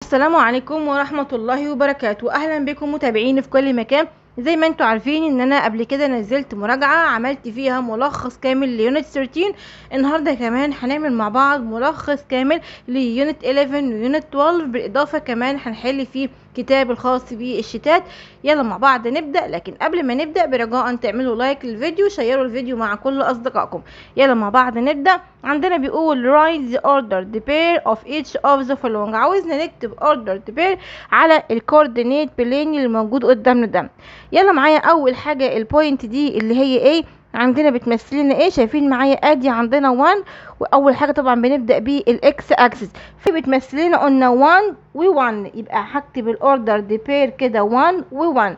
السلام عليكم ورحمة الله وبركاته اهلا بكم متابعين في كل مكان زي ما انتوا عارفين ان انا قبل كده نزلت مراجعة عملت فيها ملخص كامل ليونت 13 النهاردة كمان هنعمل مع بعض ملخص كامل ليونت 11 ويونت 12 بالاضافة كمان هنحل فيه كتاب الخاص بالشتات يلا مع بعض نبدأ لكن قبل ما نبدأ برجاء ان تعملوا لايك للفيديو شيروا الفيديو مع كل اصدقائكم يلا مع بعض نبدأ عندنا بيقول write the order the pair of each of the following عاوزنا نكتب order the pair على الكوردينيت بلين اللي موجود قدامنا ده يلا معايا اول حاجة البوينت دي اللي هي ايه عندنا بتمثل لنا ايه شايفين معايا ادي عندنا 1 واول حاجه طبعا بنبدا بالاكس اكسس في بتمثل لنا قلنا 1 و1 يبقى هكتب الاوردر دي بير كده 1 و1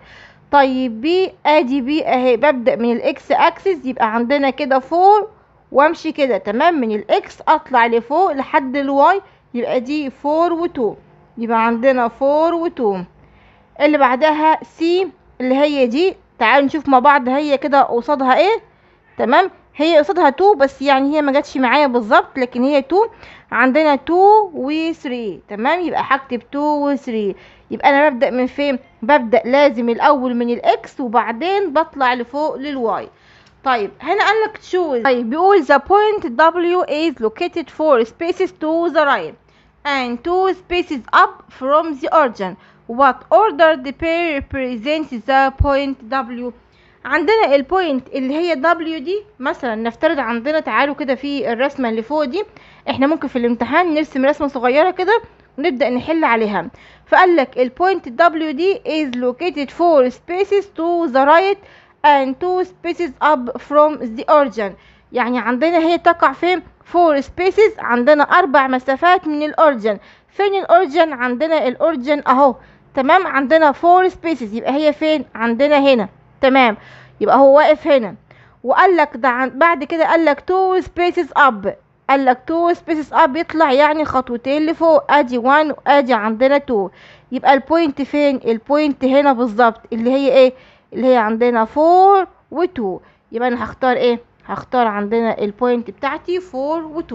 طيب بي ادي بي اهي ببدا من الاكس اكسس يبقى عندنا كده 4 وامشي كده تمام من الاكس اطلع لفوق لحد الواي يبقى دي 4 و2 يبقى عندنا 4 و2 اللي بعدها سي اللي هي دي تعالوا نشوف مع بعض هي كده قصادها ايه تمام هي قصادها 2 بس يعني هي ما جاتش معايا بالظبط لكن هي 2 عندنا 2 و 3 تمام يبقى هكتب 2 و 3 يبقى انا ببدا من فين ببدا لازم الاول من الاكس وبعدين بطلع لفوق للواي طيب هنا قال لك choose طيب بيقول the point W is located four spaces to the right and two spaces up from the origin what order the pair represents the point W عندنا البوينت اللي هي W دي مثلا نفترض عندنا تعالوا كده في الرسمة اللي فوق دي احنا ممكن في الامتحان نرسم رسمة صغيرة كده ونبدأ نحل عليها فقال لك البوينت W دي is located four spaces to the right and two spaces up from the origin يعني عندنا هي تقع فين four spaces عندنا اربع مسافات من الاوريجن فين الاوريجن عندنا الاوريجن اهو تمام عندنا four spaces يبقى هي فين عندنا هنا تمام يبقى هو واقف هنا وقال لك ده عن بعد كده قال لك two spaces up قال لك two spaces up يطلع يعني خطوتين لفوق ادي 1 وادي عندنا 2 يبقى البوينت فين البوينت هنا بالظبط اللي هي ايه اللي هي عندنا 4 و2 يبقى انا هختار ايه هختار عندنا البوينت بتاعتي 4 و2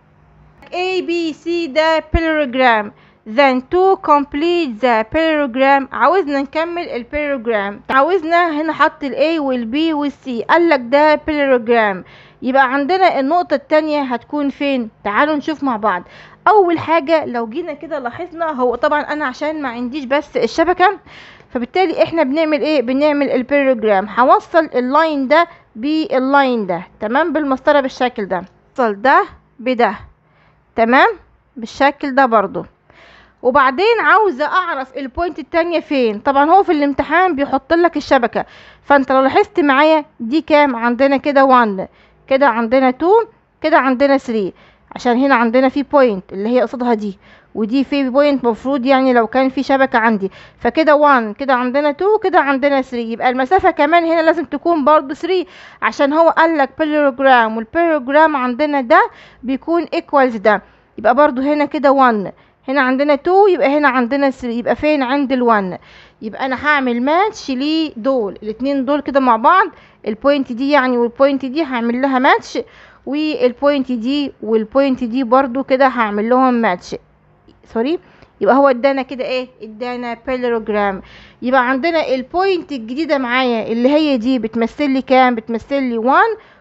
A B C ده parallelogram then to complete the parallelogram عاوزنا نكمل البارالوجرام عاوزنا هنا حط ال A وال B وال C قال لك ده parallelogram يبقى عندنا النقطة التانية هتكون فين تعالوا نشوف مع بعض اول حاجة لو جينا كده لاحظنا هو طبعا انا عشان ما عنديش بس الشبكة فبالتالي احنا بنعمل ايه بنعمل البارالوجرام هوصل اللاين ده باللاين ده تمام بالمسطره بالشكل ده وصل ده بده تمام بالشكل ده برضو وبعدين عاوزه اعرف البوينت التانية فين طبعا هو في الامتحان بيحط لك الشبكه فانت لو لاحظت معايا دي كام عندنا كده 1 كده عندنا 2 كده عندنا 3 عشان هنا عندنا في بوينت اللي هي قصادها دي ودي في بوينت مفروض يعني لو كان في شبكة عندي فكده 1 كده عندنا 2 كده عندنا 3 يبقى المسافة كمان هنا لازم تكون برضو 3 عشان هو قال لك بارالوجرام والبارالوجرام عندنا ده بيكون ايكوالز ده يبقى برضو هنا كده 1 هنا عندنا 2 يبقى هنا عندنا 3 يبقى فين عند ال1 يبقى انا هعمل ماتش لدول الاتنين دول كده مع بعض البوينت دي يعني والبوينت دي هعمل لها ماتش والبوينت دي والبوينت دي برضو كده هعمل لهم ماتش سوري يبقى هو ادانا كده ايه ادانا بارالوجرام يبقى عندنا البوينت الجديده معايا اللي هي دي بتمثل لي كام بتمثل لي 1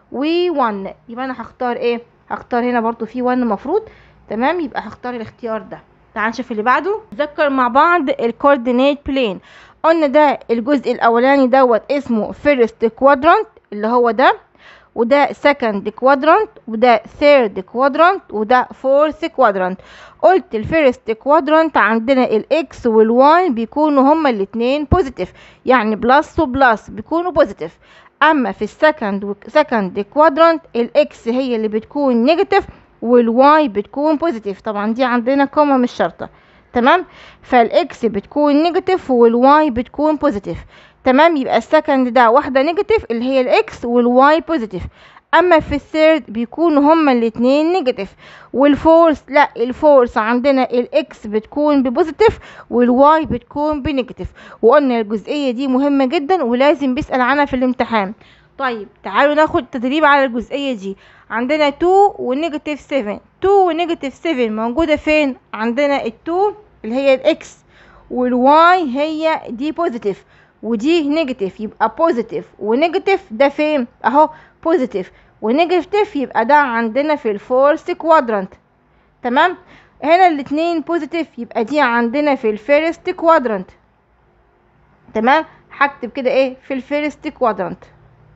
و1 يبقى انا هختار ايه هختار هنا برضو في 1 المفروض تمام يبقى هختار الاختيار ده تعال نشوف اللي بعده نذكر مع بعض الكوردينيت بلين قلنا ده الجزء الاولاني دوت اسمه فيرست كوادرانت اللي هو ده وده second quadrant وده third quadrant وده fourth quadrant قلت الفيرست كوادرانت عندنا الاكس والواي بيكونوا هما الاتنين بوزيتيف يعني بلس وبلس بيكونوا بوزيتيف اما في السكند سكند كوادرانت الاكس هي اللي بتكون نيجاتيف والواي بتكون بوزيتيف طبعا دي عندنا كوما مش شرطه تمام فالاكس بتكون نيجاتيف والواي بتكون بوزيتيف تمام يبقى السكند ده واحده نيجاتيف اللي هي الاكس والواي بوزيتيف اما في الثيرد بيكونوا هما الاتنين نيجاتيف والفورث لا الفورث عندنا الاكس بتكون ببوزيتيف والواي بتكون بنيجاتيف وقلنا الجزئيه دي مهمه جدا ولازم بيسال عنها في الامتحان طيب تعالوا ناخد تدريب على الجزئيه دي عندنا 2 ونيجاتيف 7 2 ونيجاتيف 7 موجوده فين عندنا ال 2 اللي هي الاكس والواي هي دي بوزيتيف ودي نيجاتيف يبقى بوزيتيف ونيجاتيف ده فين اهو بوزيتيف ونيجاتيف يبقى ده عندنا في الفورث كوادرانت تمام هنا الاتنين بوزيتيف يبقى دي عندنا في الفيرست كوادرانت تمام هكتب كده ايه في الفيرست كوادرانت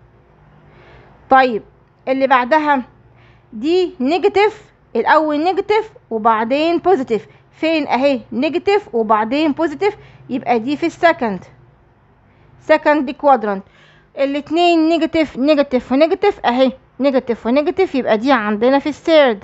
طيب اللي بعدها دي نيجاتيف الاول نيجاتيف وبعدين بوزيتيف فين اهي نيجاتيف وبعدين بوزيتيف يبقى دي في السكند سكند كوادرانت الاتنين نيجاتيف نيجاتيف ونيجاتيف اهي نيجاتيف ونيجاتيف يبقى دي عندنا في الثيرد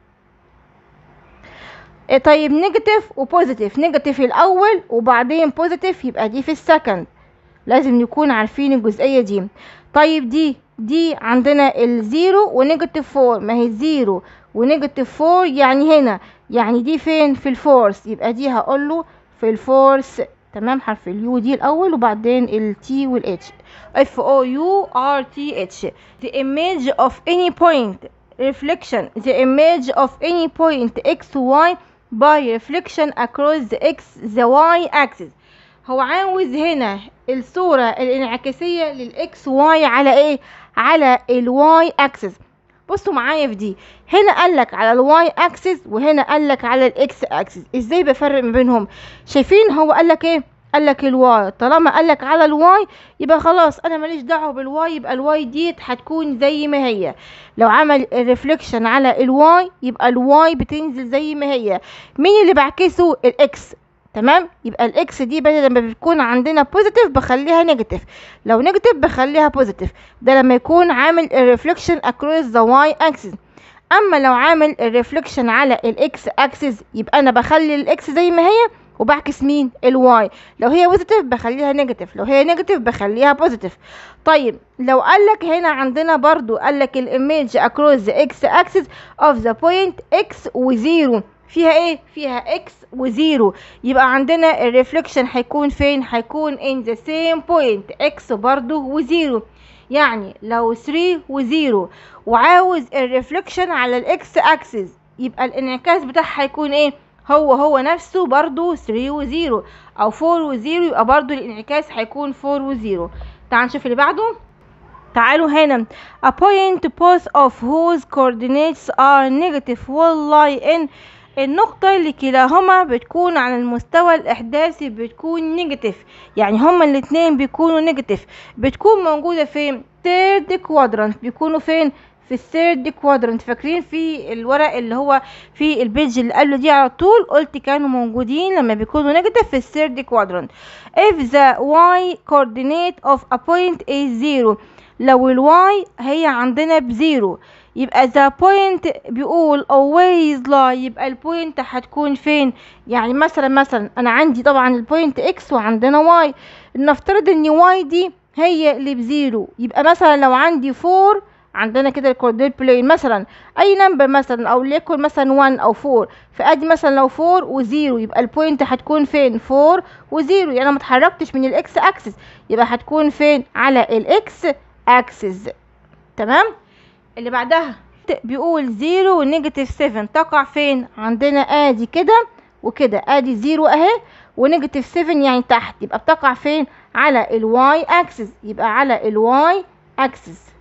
إيه طيب نيجاتيف وبوزيتيف نيجاتيف الاول وبعدين بوزيتيف يبقى دي في السكند لازم نكون عارفين الجزئيه دي طيب دي دي عندنا الزيرو ونيجاتيف فور ما هي زيرو ونيجاتيف فور يعني هنا يعني دي فين في الفورس يبقى دي هقول له في الفورس تمام حرف اليو دي الاول وبعدين التي والاتش اف او يو ار تي اتش the image of any point reflection the image of any point x y by reflection across the x the y axis هو عاوز هنا الصورة الانعكاسية للاكس واي على ايه على الواي اكسس بصوا معايا في دي هنا قالك على الواي اكسس وهنا قالك على الاكس اكسس ازاي بفرق ما بينهم شايفين هو قالك ايه قالك الواي طالما قالك على الواي يبقى خلاص انا ماليش دعوه بالواي يبقى الواي ديت هتكون زي ما هي لو عمل الريفليكشن على الواي يبقى الواي بتنزل زي ما هي مين اللي بعكسه الاكس تمام يبقى الاكس دي بدل لما بتكون عندنا بوزيتيف بخليها نيجاتيف لو نيجاتيف بخليها بوزيتيف ده لما يكون عامل الريفليكشن اكروس ذا واي اكسس اما لو عامل الريفليكشن على الاكس اكسس يبقى انا بخلي الاكس زي ما هي وبعكس مين الواي لو هي بوزيتيف بخليها نيجاتيف لو هي نيجاتيف بخليها بوزيتيف طيب لو قالك هنا عندنا برضو قالك الايميج اكروس ذا اكس اكسس اوف ذا بوينت اكس وزيرو فيها ايه فيها اكس وزيرو يبقى عندنا الريفليكشن هيكون فين هيكون in the same point اكس برضو وزيرو يعني لو 3 وزيرو وعاوز الريفليكشن على الاكس اكسس يبقى الانعكاس بتاعها هيكون ايه هو هو نفسه برضو 3 وزيرو او 4 وزيرو يبقى برضو الانعكاس هيكون 4 وزيرو تعال نشوف اللي بعده تعالوا هنا a point both of whose coordinates are negative will lie in النقطة اللي كلاهما بتكون على المستوى الإحداثي بتكون نيجاتيف يعني هما الاتنين بيكونوا نيجاتيف بتكون موجودة في third quadrant بيكونوا فين في الثيرد كوادرنت فاكرين في الورق اللي هو في البيج اللي قبله دي على طول قلت كانوا موجودين لما بيكونوا نيجاتيف في الثيرد كوادرنت if the y coordinate of a point is zero لو الواي هي عندنا بزيرو يبقى the point بيقول always lie يبقى البوينت هتكون فين يعني مثلا مثلا انا عندي طبعا البوينت اكس وعندنا واي نفترض ان واي دي هي اللي بزيرو يبقى مثلا لو عندي فور عندنا كده الكوردينيت بلين مثلا اي نمبر مثلا او ليكن مثلا 1 او 4 فادي مثلا لو 4 وزيرو يبقى البوينت هتكون فين 4 وزيرو يعني انا ما اتحركتش من الاكس اكسس يبقى هتكون فين على الاكس اكسس تمام اللي بعدها بيقول 0 ونيجاتيف 7 تقع فين عندنا ادي كده وكده ادي 0 اهي ونيجاتيف 7 يعني تحت يبقى بتقع فين على الواي اكسس يبقى على الواي اكسس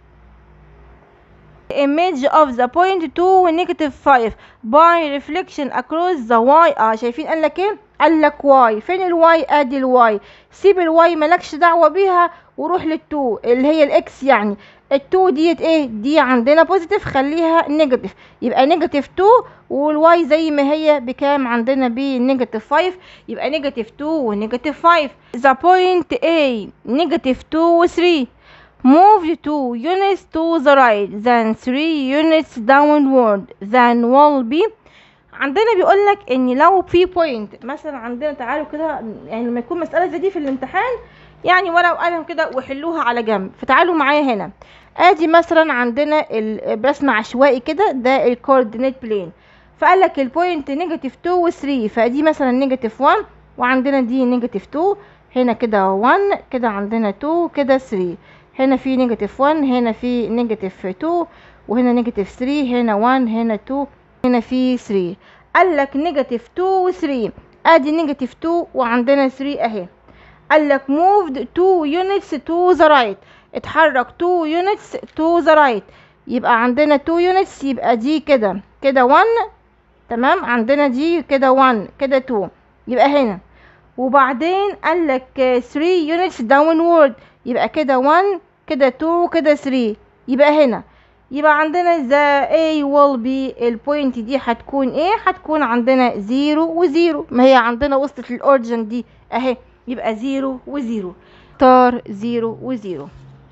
image of the point 2 و negative 5 by reflection across the y اه شايفين قال لك ايه قال لك y فين الواي ادي الواي سيب الواي مالكش دعوه بيها وروح للتو اللي هي الاكس يعني التو ديت ايه دي عندنا بوزيتيف خليها نيجاتيف يبقى نيجاتيف 2 والواي زي ما هي بكام عندنا بنيجاتيف 5 يبقى نيجاتيف 2 ونيجاتيف 5 the point A نيجاتيف 2 و 3 move 2 units to the right then 3 units downward then will be عندنا بيقول لك ان لو في بوينت مثلا عندنا تعالوا كده يعني لما يكون مساله زي دي في الامتحان يعني ورقه وقلم كده وحلوها على جنب فتعالوا معايا هنا ادي مثلا عندنا الرسم عشوائي كده ده الكوردينيت بلين فقال لك البوينت نيجاتيف 2 و 3 فدي مثلا نيجاتيف 1 وعندنا دي نيجاتيف 2 هنا كده 1 كده عندنا 2 كده 3 هنا في نيجاتيف 1 هنا في نيجاتيف 2 وهنا نيجاتيف 3 هنا 1 هنا 2 هنا في 3 قال لك نيجاتيف 2 و 3 ادي نيجاتيف 2 وعندنا 3 اهي قال لك moved 2 units to the right اتحرك 2 units to the right يبقى عندنا 2 units يبقى دي كده كده 1 تمام عندنا دي كده 1 كده 2 يبقى هنا وبعدين قال لك 3 units downward يبقى كده 1 كده 2 كده 3 يبقى هنا يبقى عندنا the A will be البوينت دي هتكون ايه هتكون عندنا 0 و0 ما هي عندنا وصلت للاوريجن دي اهي يبقى 0 و0 اختار 0 و0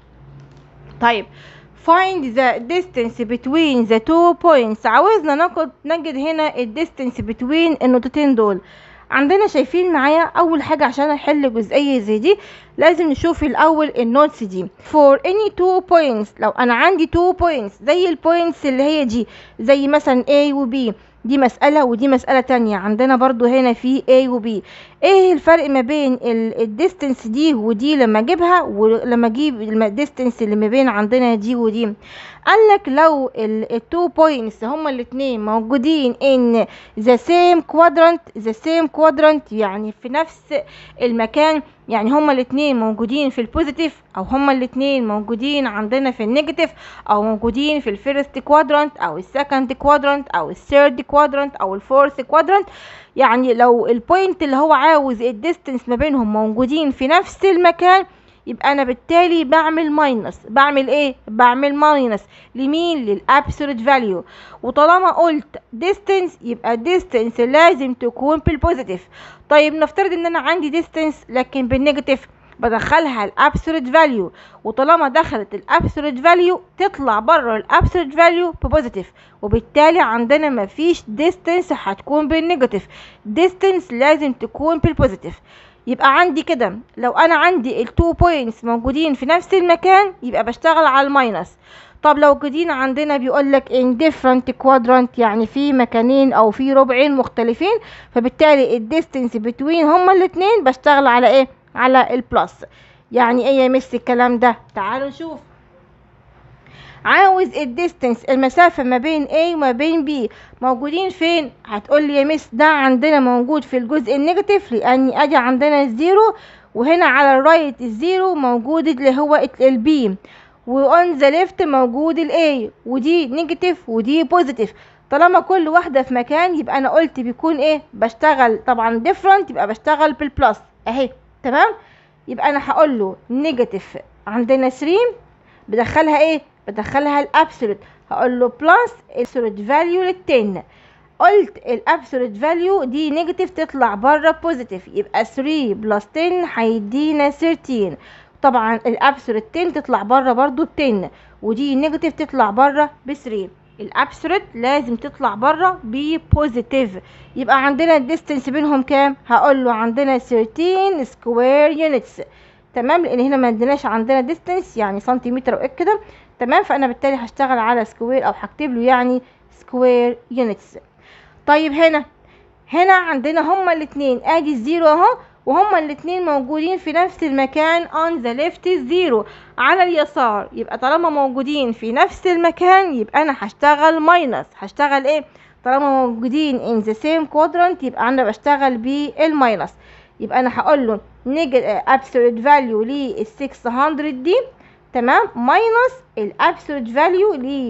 طيب find the distance between the two points عاوزنا ناخد نجد هنا ال distance between النقطتين دول عندنا شايفين معايا اول حاجة عشان احل جزئية زي دي لازم نشوف الاول النوتس دي for any two points لو انا عندي two points زي البوينتس اللي هي دي زي مثلا A و B دي مسألة ودي مسألة تانية عندنا برضو هنا في A و B ايه الفرق ما بين الديستنس دي ودي لما اجيبها ولما اجيب الديستنس اللي ما بين عندنا دي ودي قالك لو التو بوينتس هما الاتنين موجودين in the same quadrant the same quadrant يعني في نفس المكان يعني هما الاتنين موجودين في البوزيتيف او هما الاتنين موجودين عندنا في النيجاتيف او موجودين في الفيرست كوادرانت او السكند كوادرانت او الثيرد كوادرانت او الفورث كوادرانت يعني لو البوينت اللي هو عاوز الديستنس ما بينهم موجودين في نفس المكان يبقى انا بالتالي بعمل ماينس بعمل ايه بعمل ماينس لمين للابسولوت فاليو وطالما قلت ديستنس يبقى ديستنس لازم تكون بالبوزيتيف طيب نفترض ان انا عندي ديستنس لكن بالنيجاتيف بدخلها الابسولوت فاليو وطالما دخلت الابسولوت فاليو تطلع بره الابسولوت فاليو ببوزيتيف وبالتالي عندنا مفيش ديستنس هتكون بالنيجاتيف ديستنس لازم تكون بالبوزيتيف يبقى عندي كده لو انا عندي التو بوينتس موجودين في نفس المكان يبقى بشتغل على الماينس طب لو جينا عندنا بيقول لك in different quadrant يعني في مكانين او في ربعين مختلفين فبالتالي الديستنس بتوين هما الاثنين بشتغل على ايه على البلس يعني ايه يا مس الكلام ده تعالوا نشوف عاوز الديستنس المسافة ما بين A وما بين B موجودين فين هتقول لي يا مس ده عندنا موجود في الجزء النيجاتيف لاني ادي عندنا الزيرو وهنا على الرايت الزيرو موجود اللي هو البي وأون ذا ليفت موجود الاي ودي نيجاتيف ودي بوزيتيف طالما كل واحدة في مكان يبقى انا قلت بيكون ايه بشتغل طبعا ديفرنت يبقى بشتغل بالبلس اهي تمام يبقى انا هقول له نيجاتيف عندنا 3 بدخلها ايه بدخلها الابسولوت هقول له بلس الابسولوت فاليو لل10 قلت الابسولوت فاليو دي نيجاتيف تطلع بره بوزيتيف يبقى 3 بلس 10 هيدينا 13 طبعا الابسولوت 10 تطلع بره برضو ب 10 ودي نيجاتيف تطلع بره ب 3 الابسولوت لازم تطلع بره ببوزيتيف يبقى عندنا الديستنس بينهم كام هقول له عندنا 13 سكوير يونتس تمام لان هنا ما عندناش عندنا ديستنس يعني سنتيمتر او كده تمام فانا بالتالي هشتغل على سكوير او هكتب له يعني سكوير يونتس طيب هنا هنا عندنا هما الاثنين ادي الزيرو اهو وهما الاثنين موجودين في نفس المكان on the left الزيرو على اليسار يبقى طالما موجودين في نفس المكان يبقى انا هشتغل ماينس هشتغل ايه طالما موجودين in the same quadrant يبقى انا بشتغل بالماينس يبقى انا هقول له absolute value لل 600 دي تمام ماينس الابسولوت فاليو ل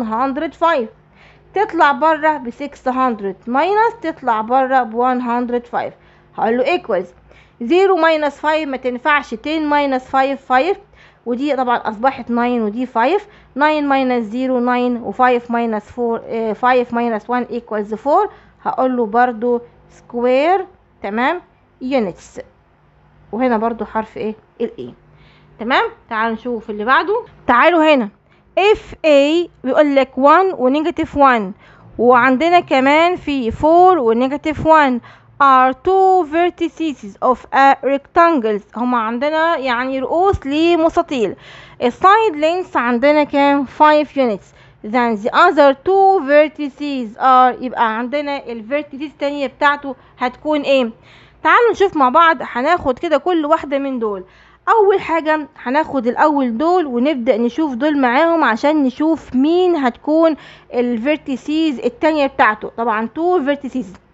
105 تطلع بره ب 600 ماينس تطلع بره ب 105 هقول له equals 0 ماينس 5 ما تنفعش 10 ماينس 5 5 ودي طبعا اصبحت 9 ودي 5 9 ماينس 0 9 و5 ماينس 4 5 ماينس 1 equals 4 هقول له برضو سكوير تمام يونتس وهنا برضو حرف ايه الاي تمام تعالوا نشوف اللي بعده تعالوا هنا if a بيقول لك 1 ونيجاتيف 1 وعندنا كمان في 4 ونيجاتيف 1 are two vertices of a rectangles هما عندنا يعني رؤوس لمستطيل السايد lengths عندنا كام 5 units then the other two vertices are يبقى عندنا الفيرتيسز التانية بتاعته هتكون ايه تعالوا نشوف مع بعض هناخد كده كل واحدة من دول اول حاجة هناخد الاول دول ونبدأ نشوف دول معاهم عشان نشوف مين هتكون الفيرتيسيز التانية بتاعته طبعا تو فيرتيسيز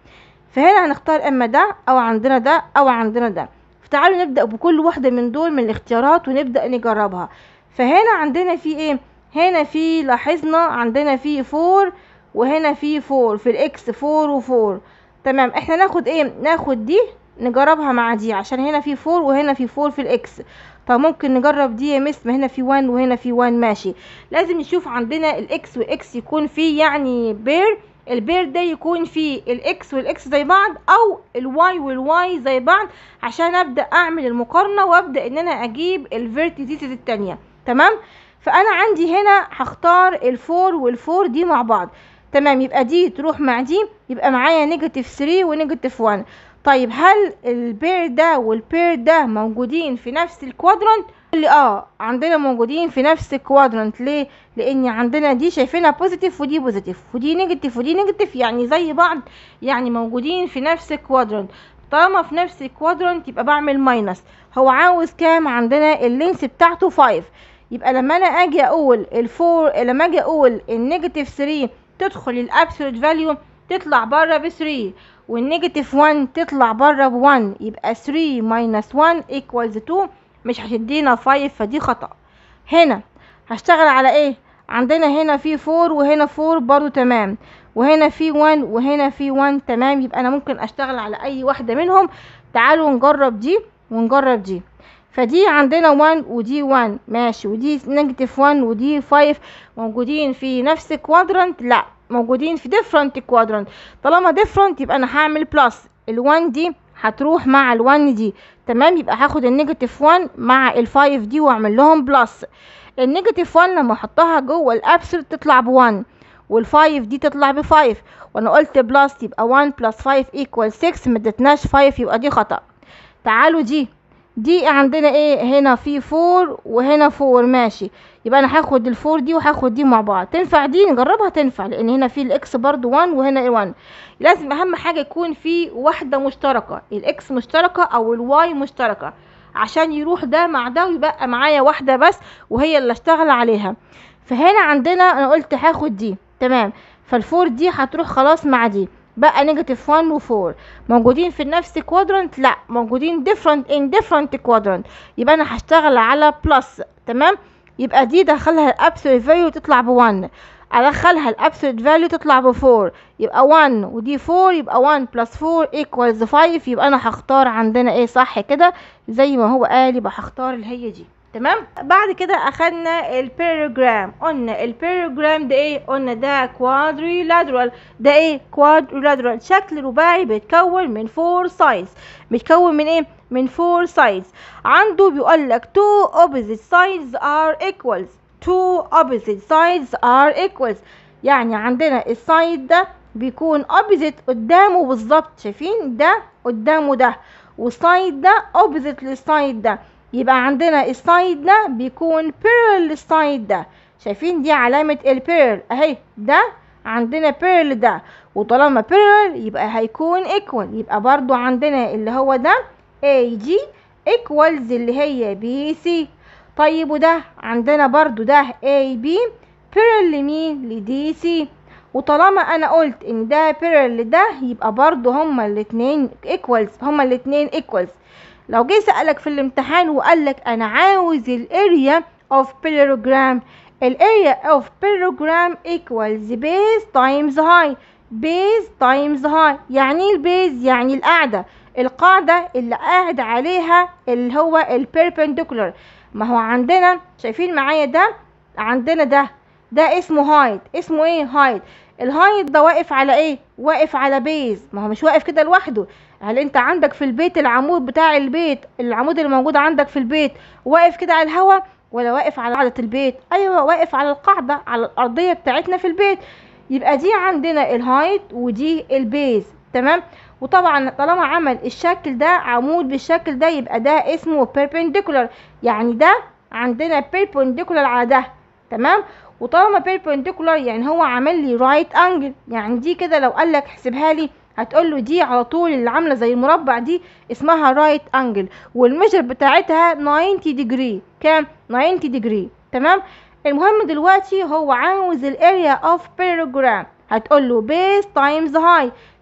فهنا هنختار اما ده او عندنا ده او عندنا ده فتعالوا نبدأ بكل واحدة من دول من الاختيارات ونبدأ نجربها فهنا عندنا في ايه هنا في لاحظنا عندنا في فور وهنا في فور في الاكس فور وفور تمام احنا ناخد ايه ناخد دي نجربها مع دي عشان هنا في فور وهنا في فور في الاكس طب ممكن نجرب دي يا مس ما هنا في 1 وهنا في 1 ماشي لازم نشوف عندنا الاكس واكس يكون فيه يعني بير البير ده يكون فيه الاكس والاكس زي بعض او الواي والواي زي بعض عشان ابدا اعمل المقارنه وابدا ان انا اجيب الفيرتيسز التانية تمام فانا عندي هنا هختار الفور والفور دي مع بعض تمام يبقى دي تروح مع دي يبقى معايا نيجاتيف 3 ونيجاتيف 1 طيب هل البير ده والبير ده موجودين في نفس الكوادرانت اللي اه عندنا موجودين في نفس الكوادرانت ليه لان عندنا دي شايفينها بوزيتيف ودي بوزيتيف ودي نيجاتيف ودي نيجاتيف يعني زي بعض يعني موجودين في نفس الكوادرانت طالما في نفس الكوادرانت يبقى بعمل ماينس هو عاوز كام عندنا اللينس بتاعته 5 يبقى لما انا اجي اقول الفور لما اجي اقول النيجاتيف 3 تدخل الابسولوت فاليو تطلع بره ب 3 والنيجاتيف 1 تطلع بره ب 1 يبقى 3 ماينس 1 ايكوالز 2 مش هتدينا 5 فدي خطأ هنا هشتغل على ايه عندنا هنا في 4 وهنا 4 برضو تمام وهنا في 1 وهنا في 1 تمام يبقى انا ممكن اشتغل على اي واحدة منهم تعالوا نجرب دي ونجرب دي فدي عندنا 1 ودي 1 ماشي ودي نيجاتيف 1 ودي 5 موجودين في نفس كوادرانت لا موجودين في different quadrant طالما different يبقى انا هعمل بلس ال1 دي هتروح مع ال1 دي تمام يبقى هاخد النيجاتيف 1 مع ال5 دي واعمل لهم بلس النيجاتيف 1 لما احطها جوه الابسولوت تطلع ب1 وال5 دي تطلع ب5 وانا قلت بلس يبقى 1 بلس 5 equal 6 ما ادتناش 5 يبقى دي خطأ تعالوا دي دي عندنا ايه هنا في 4 وهنا 4 ماشي يبقى انا هاخد الفور دي وهاخد دي مع بعض تنفع دي نجربها تنفع لان هنا في الاكس برضو 1 وهنا 1 لازم اهم حاجه يكون في واحده مشتركه الاكس مشتركه او الواي مشتركه عشان يروح ده مع ده ويبقى معايا واحده بس وهي اللي اشتغل عليها فهنا عندنا انا قلت هاخد دي تمام فالفور دي هتروح خلاص مع دي بقى نيجاتيف 1 و 4 موجودين في نفس كوادرانت لا موجودين different in different quadrant يبقى انا هشتغل على بلس تمام يبقى دي دخلها الابسولوت فاليو تطلع ب 1 ادخلها الابسولوت فاليو تطلع ب 4 يبقى 1 ودي 4 يبقى 1 بلس 4 ايكوالز 5 يبقى انا هختار عندنا ايه صح كده زي ما هو قال يبقى هختار اللي هي دي تمام بعد كده اخدنا البيروجرام قلنا البيروجرام ده ايه قلنا ده كوادريلاترال ده ايه كوادريلاترال شكل رباعي بيتكون من فور سايدز بيتكون من ايه من فور سايدز عنده بيقول لك two opposite sides are equals two opposite sides are equals يعني عندنا السايد ده بيكون opposite قدامه بالظبط شايفين ده قدامه ده والسايد ده opposite للسايد ده يبقى عندنا السايد ده بيكون parallel للسايد ده شايفين دي علامة البيرل اهي ده عندنا بيرل ده وطالما بيرل يبقى هيكون equal يبقى برضو عندنا اللي هو ده AG equals اللي هي BC طيب وده عندنا برضو ده AB parallel لمين لDC وطالما انا قلت ان ده بيرل لده يبقى برضو هما الاتنين equals هما الاتنين equals لو جه سألك في الامتحان وقال لك انا عاوز الاريا of parallelogram الاريا of parallelogram equals base times height base times height يعني ايه البيز يعني القاعدة القاعدة اللي قاعد عليها اللي هو البيربنديكولار ما هو عندنا شايفين معايا ده عندنا ده ده اسمه هايت اسمه ايه هايت الهايت ده واقف على ايه واقف على بيز ما هو مش واقف كده لوحده هل انت عندك في البيت العمود بتاع البيت العمود اللي موجود عندك في البيت واقف كده على الهوا ولا واقف على قاعدة البيت ايوه واقف على القاعدة على الارضية بتاعتنا في البيت يبقى دي عندنا الهايت ودي البيز تمام وطبعا طالما عمل الشكل ده عمود بالشكل ده يبقى ده اسمه perpendicular يعني ده عندنا perpendicular على ده تمام وطالما perpendicular يعني هو عامل لي right angle يعني دي كده لو قال لك احسبها لي هتقول له دي على طول اللي عامله زي المربع دي اسمها رايت انجل والميجر بتاعتها 90 ديجري كام 90 ديجري تمام المهم دلوقتي هو عاوز الاريا اوف بيروجرام هتقول له بيس تايمز هاي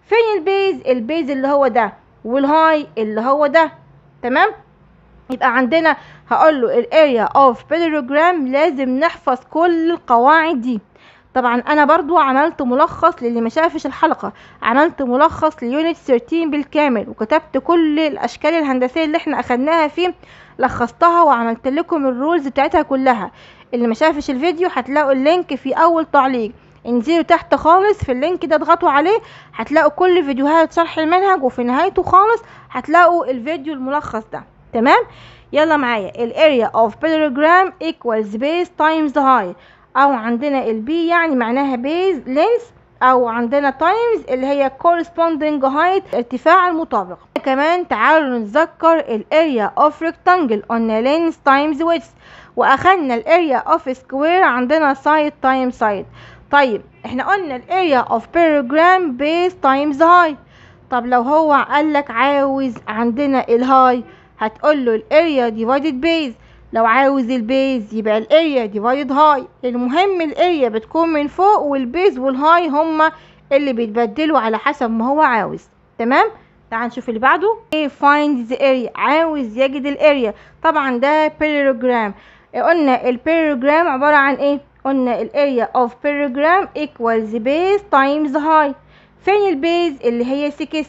فين البيز البيز اللي هو ده والهاي اللي هو ده تمام يبقى عندنا هقول له الاريا اوف بيلوجرام لازم نحفظ كل القواعد دي طبعا انا برضو عملت ملخص للي ما شافش الحلقه عملت ملخص ليونت 13 بالكامل وكتبت كل الاشكال الهندسيه اللي احنا اخدناها فيه لخصتها وعملت لكم الرولز بتاعتها كلها اللي ما شافش الفيديو هتلاقوا اللينك في اول تعليق انزلوا تحت خالص في اللينك ده اضغطوا عليه هتلاقوا كل فيديوهات شرح المنهج وفي نهايته خالص هتلاقوا الفيديو الملخص ده تمام يلا معايا الاريا اوف بيلوجرام equals base times high او عندنا البي يعني معناها base length او عندنا times اللي هي corresponding height ارتفاع المطابق كمان تعالوا نتذكر الاريا اوف rectangle قلنا length times width واخدنا الاريا اوف سكوير عندنا side times side طيب احنا قلنا الاريا اوف بيروجرام بيز تايمز هاي طب لو هو قالك عاوز عندنا الهاي هتقول له الاريا ديفايدد بيز لو عاوز البيز يبقى الاريا ديفايدد هاي المهم الاريا بتكون من فوق والبيز والهاي هما اللي بيتبدلوا على حسب ما هو عاوز تمام تعال نشوف اللي بعده ايه find the area عاوز يجد الاريا طبعا ده بيروجرام قلنا البيروجرام عبارة عن ايه قلنا الاريا اوف بيروجرام equals base times high فين البيز اللي هي 60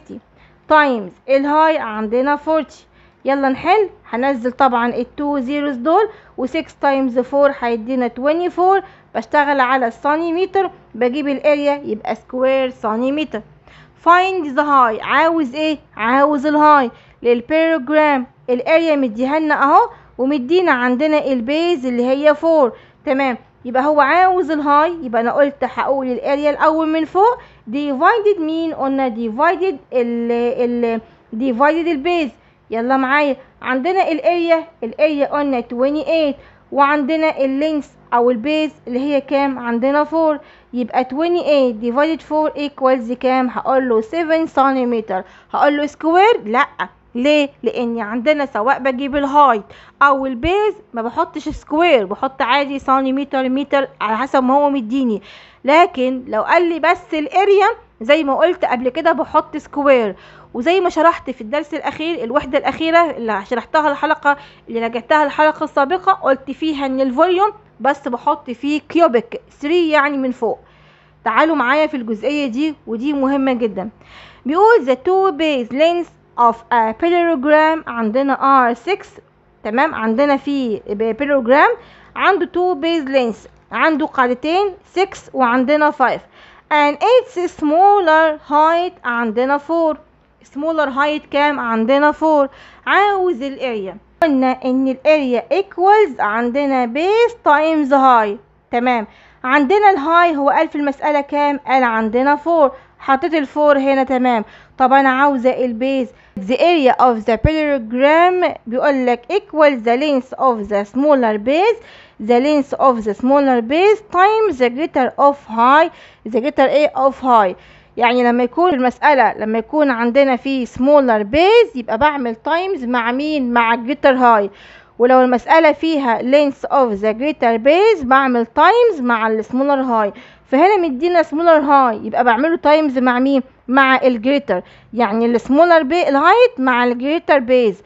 تايمز الهاي عندنا 40 يلا نحل هنزل طبعا التو زيروز دول و6 تايمز 4 هيدينا 24 بشتغل على السنتيمتر بجيب الاريا يبقى سكوير سنتيمتر find the high عاوز ايه عاوز الهاي للبيروجرام الاريا مديها لنا اهو ومدينا عندنا البيز اللي هي 4 تمام يبقى هو عاوز الهاي يبقى انا قلت هقول الاريا الاول من فوق divided مين قلنا divided ال ال divided البيز يلا معايا عندنا الاريا الاريا قلنا 28 وعندنا اللينس او البيز اللي هي كام عندنا 4 يبقى 28 divided 4 equals كام هقول له 7 سنتيمتر هقول له سكوير لا ليه لاني عندنا سواء بجيب الهايت او البيز ما بحطش سكوير بحط عادي سنتيمتر متر على حسب ما هو مديني لكن لو قال لي بس الاريا زي ما قلت قبل كده بحط سكوير وزي ما شرحت في الدرس الاخير الوحده الاخيره اللي شرحتها الحلقه اللي رجعتها الحلقه السابقه قلت فيها ان الفوليوم بس بحط فيه كيوبيك 3 يعني من فوق تعالوا معايا في الجزئيه دي ودي مهمه جدا بيقول the two base lengths of a parallelogram عندنا R6 تمام عندنا في parallelogram عنده two base lengths عنده قاعدتين 6 وعندنا 5 and its smaller height عندنا 4 smaller height كام عندنا 4 عاوز الاريا قلنا ان الاريا equals عندنا base times high تمام عندنا الهاي هو قال في المسألة كام قال عندنا 4 حطيت الفور هنا تمام طب انا عاوزة البيز the area of the parallelogram بيقول لك equals the length of the smaller base the length of the smaller base times the greater of high the greater a of high يعني لما يكون المسألة لما يكون عندنا في smaller base يبقى بعمل times مع مين مع greater high ولو المسألة فيها length of the greater base بعمل times مع ال smaller high فهنا مدينا smaller high يبقى بعمله times مع مين مع الجريتر يعني السمولر بي الهايت مع الجريتر بيز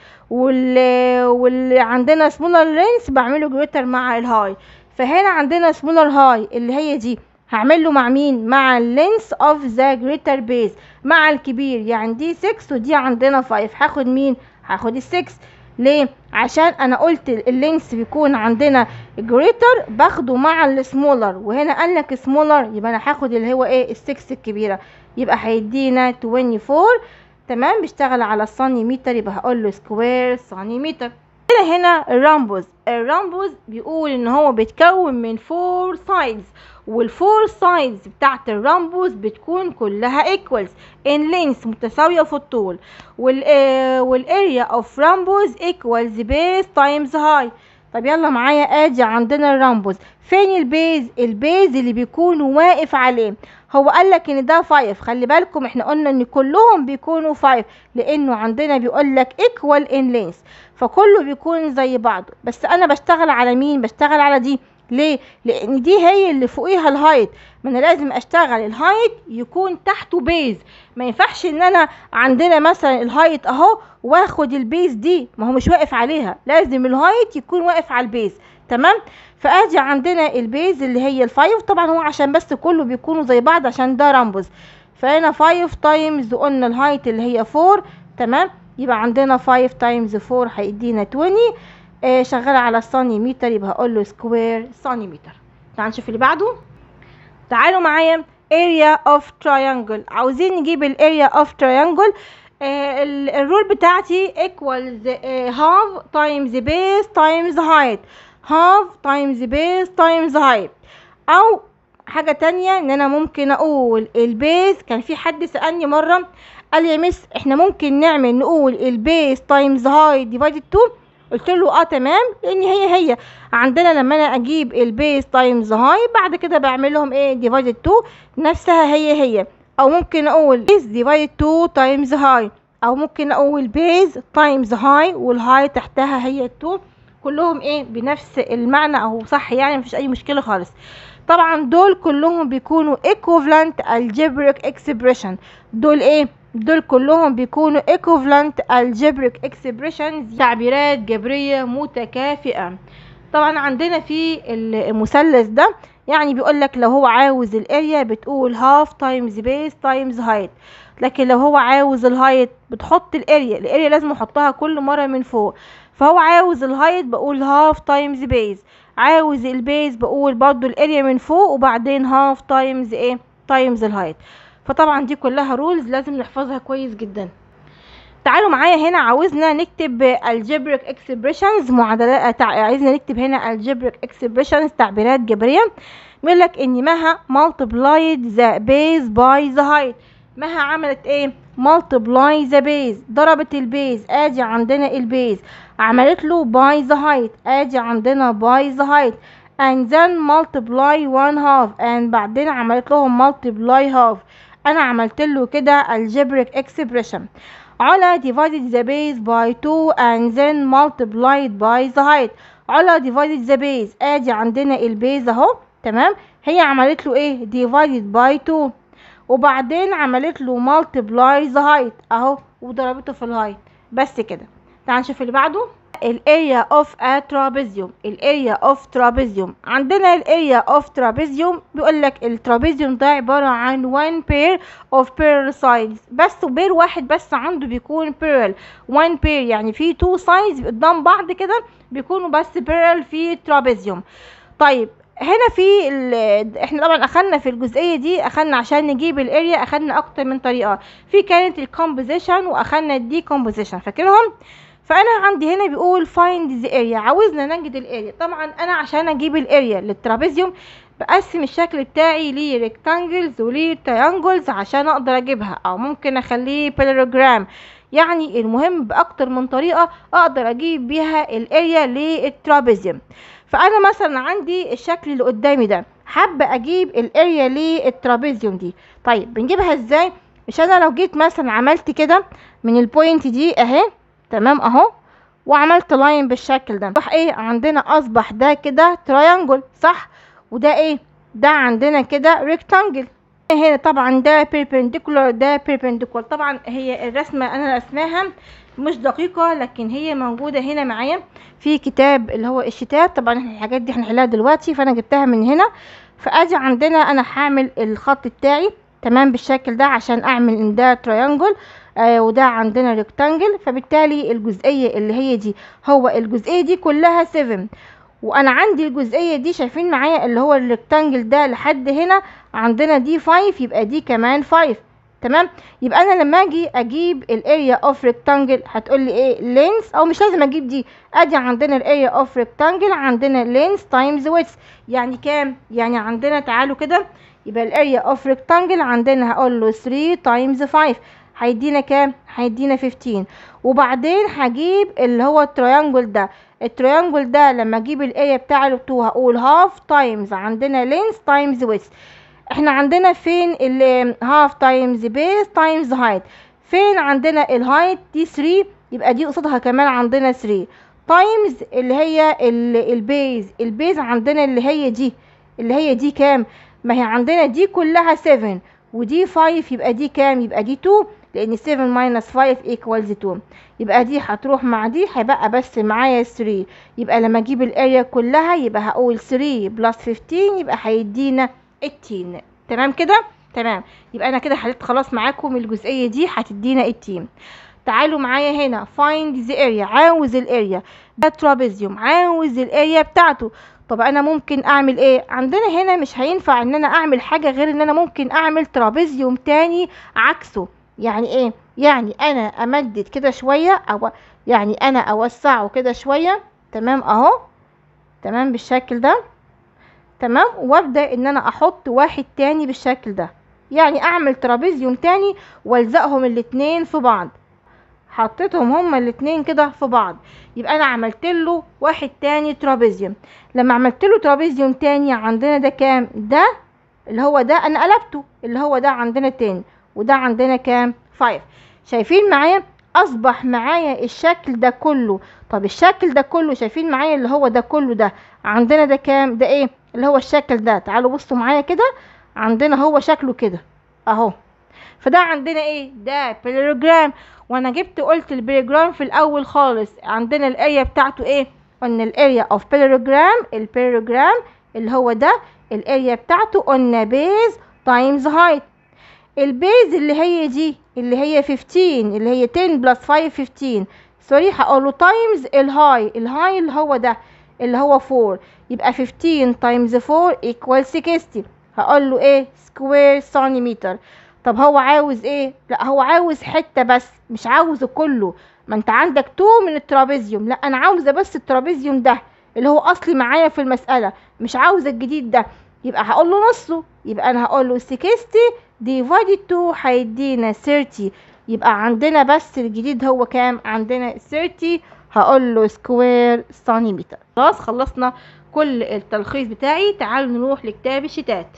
وال واللي عندنا سمولر لينس بعمله جريتر مع الهاي فهنا عندنا سمولر هاي اللي هي دي هعمله مع مين مع اللينس اوف ذا جريتر بيز مع الكبير يعني دي 6 ودي عندنا 5 هاخد مين هاخد ال 6 ليه عشان انا قلت اللينس بيكون عندنا جريتر باخده مع السمولر وهنا قال لك سمولر يبقى انا هاخد اللي هو ايه ال6 الكبيره يبقى هيدينا 24 تمام بيشتغل على السنتيمتر يبقى هقول له سكوير سنتيمتر هنا هنا الرامبوز الرامبوز بيقول ان هو بيتكون من فور سايدز والفور سايدز بتاعت الرامبوز بتكون كلها ايكوالز ان لينس متساويه في الطول وال والاريا اوف رامبوز ايكوالز بيز تايمز هاي طب يلا معايا ادي عندنا الرامبوز فين البيز البيز اللي بيكون واقف عليه هو قال لك ان ده 5 خلي بالكم احنا قلنا ان كلهم بيكونوا 5 لانه عندنا بيقول لك ايكوال ان لينس فكله بيكون زي بعضه بس انا بشتغل على مين بشتغل على دي ليه لان دي هي اللي فوقيها الهايت ما انا لازم اشتغل الهايت يكون تحته بيز ما ينفعش ان انا عندنا مثلا الهايت اهو واخد البيز دي ما هو مش واقف عليها لازم الهايت يكون واقف على البيز تمام فادي عندنا البيز اللي هي الفايف طبعا هو عشان بس كله بيكونوا زي بعض عشان ده رامبوز فهنا 5 تايمز قلنا الهايت اللي هي 4 تمام يبقى عندنا 5 تايمز 4 هيدينا 20 آه شغاله على السنتيمتر يبقى هقول له سكوير سنتيمتر تعال نشوف اللي بعده تعالوا معايا area of triangle عاوزين نجيب الاريا of triangle آه الرول بتاعتي equals آه half times base times height half times base times height او حاجة تانية ان انا ممكن اقول البيز كان في حد سألني مرة قال لي يا مس احنا ممكن نعمل نقول البيز تايمز هاي ديفايدد 2 قلت له اه تمام لان هي هي عندنا لما انا اجيب البيز تايمز هاي بعد كده بعمل لهم ايه ديفايدد 2 نفسها هي هي او ممكن اقول بيز ديفايدد 2 تايمز هاي او ممكن اقول بيز تايمز هاي والهاي تحتها هي 2 كلهم ايه بنفس المعنى او صح يعني مفيش اي مشكله خالص طبعا دول كلهم بيكونوا equivalent algebraic expression دول ايه دول كلهم بيكونوا equivalent algebraic expressions تعبيرات جبرية متكافئة طبعا عندنا في المثلث ده يعني بيقول لك لو هو عاوز الاريا بتقول half times base times height لكن لو هو عاوز الهايت بتحط الاريا الاريا لازم احطها كل مرة من فوق فهو عاوز الهايت بقول half times base عاوز البيز بقول برضو الاريا من فوق وبعدين هاف تايمز ايه تايمز الهايت فطبعا دي كلها رولز لازم نحفظها كويس جدا تعالوا معايا هنا عاوزنا نكتب algebraic expressions معادلات عايزنا نكتب هنا algebraic expressions تعبيرات جبريه بيقول لك ان مها multiplied the base by the height مها عملت ايه multiply the base ضربت البيز ادي عندنا البيز عملت له by the height ادي عندنا by the height and then multiply one half and بعدين عملت لهم multiply half انا عملت له كده algebraic expression علا divided the base by 2 and then multiplied by the height علا divided the base ادي عندنا البيز اهو تمام هي عملت له ايه divided by 2 وبعدين عملت له multiply the height اهو وضربته في الهايت بس كده تعال نشوف اللي بعده الاريا اوف ا trapezium الاريا اوف trapezium عندنا الاريا اوف trapezium بيقول لك الترابيزيوم ده عباره عن one pair of parallel sides بس بير واحد بس عنده بيكون parallel one pair يعني في two sides قدام بعض كده بيكونوا بس parallel في trapezium طيب هنا في ال... احنا طبعا اخدنا في الجزئيه دي اخدنا عشان نجيب الاريا اخدنا اكتر من طريقه في كانت الكومبوزيشن واخدنا الدي كومبوزيشن فاكرهم فانا عندي هنا بيقول find the area عاوزنا نجد الاريا طبعا انا عشان اجيب الاريا للترابيزيوم بقسم الشكل بتاعي لريكتانجلز ولتريانجلز عشان اقدر اجيبها او ممكن اخليه بارالوجرام يعني المهم باكتر من طريقه اقدر اجيب بيها الاريا للترابيزيوم فانا مثلا عندي الشكل اللي قدامي ده حابه اجيب الاريا للترابيزيوم دي طيب بنجيبها ازاي مش انا لو جيت مثلا عملت كده من البوينت دي اهي تمام اهو وعملت لاين بالشكل ده صح ايه عندنا اصبح ده كده تريانجل صح وده ايه ده عندنا كده ريكتانجل هنا طبعا ده بيربنديكولار ده بيربنديكولار طبعا هي الرسمه انا رسماها مش دقيقه لكن هي موجوده هنا معايا في كتاب اللي هو الشتات طبعا الحاجات دي هنحلها دلوقتي فانا جبتها من هنا فادي عندنا انا هعمل الخط بتاعي تمام بالشكل ده عشان اعمل ان ده تريانجل آه وده عندنا ريكتانجل فبالتالي الجزئيه اللي هي دي هو الجزئيه دي كلها 7 وانا عندي الجزئيه دي شايفين معايا اللي هو الريكتانجل ده لحد هنا عندنا دي 5 يبقى دي كمان 5 تمام يبقى انا لما اجي اجيب الاريا اوف ريكتانجل هتقول لي ايه لينس او مش لازم اجيب دي ادي عندنا الاريا اوف ريكتانجل عندنا لينس تايمز ويدث يعني كام يعني عندنا تعالوا كده يبقى الاريا اوف ريكتانجل عندنا هقول له 3 تايمز 5 هيدينا كام هيدينا 15 وبعدين هجيب اللي هو التريانجل ده التريانجل ده لما اجيب الاريا بتاع ال 2 هقول هاف تايمز عندنا لينس تايمز ويدث احنا عندنا فين ال هاف تايمز بيس تايمز هايت فين عندنا الهايت دي 3 يبقى دي قصادها كمان عندنا 3 تايمز اللي هي البيز البيز عندنا اللي هي دي اللي هي دي كام ما هي عندنا دي كلها 7 ودي 5 يبقى دي كام يبقى دي 2 لان 7 minus 5 equals 2 يبقى دي هتروح مع دي هيبقى بس معايا 3 يبقى لما اجيب الاريا كلها يبقى هقول 3 بلس 15 يبقى هيدينا 18 تمام كده تمام يبقى انا كده حليت خلاص معاكم الجزئيه دي هتدينا 18 تعالوا معايا هنا find the area عاوز الاريا ده ترابيزيوم عاوز الاريا بتاعته طب انا ممكن اعمل ايه عندنا هنا مش هينفع ان انا اعمل حاجه غير ان انا ممكن اعمل ترابيزيوم تاني عكسه يعني ايه يعني انا امدد كده شويه او يعني انا اوسعه كده شويه تمام اهو تمام بالشكل ده تمام وابدا ان انا احط واحد تاني بالشكل ده يعني اعمل ترابيزيوم تاني والزقهم الاتنين في بعض حطيتهم هما الاتنين كده في بعض يبقى انا عملت له واحد تاني ترابيزيوم لما عملت له ترابيزيوم تاني عندنا ده كام ده اللي هو ده انا قلبته اللي هو ده عندنا تاني وده عندنا كام 5 شايفين معايا اصبح معايا الشكل ده كله طب الشكل ده كله شايفين معايا اللي هو ده كله ده عندنا ده كام ده ايه اللي هو الشكل ده تعالوا بصوا معايا كده عندنا هو شكله كده اهو فده عندنا ايه ده بيلوجرام وانا جبت قلت البيلوجرام في الاول خالص عندنا الاريا بتاعته ايه قلنا الاريا اوف بيلوجرام البيلوجرام اللي هو ده الاريا بتاعته قلنا بيز تايمز هايت البيز اللي هي دي اللي هي 15 اللي هي 10 بلس 5 15 سوري هقوله تايمز الهاي الهاي اللي هو ده اللي هو 4 يبقى 15 تايمز 4 equal 60 هقول له ايه سكوير سنتيمتر طب هو عاوز ايه لا هو عاوز حته بس مش عاوزه كله ما انت عندك تو من الترابيزيوم لا انا عاوزه بس الترابيزيوم ده اللي هو اصلي معايا في المساله مش عاوزه الجديد ده يبقى هقول له نصه يبقى انا هقول له 60 divided 2 هيدينا 30 يبقى عندنا بس الجديد هو كام عندنا 30 هقول له سكوير سنتيمتر خلاص خلصنا كل التلخيص بتاعي تعالوا نروح لكتاب الشتات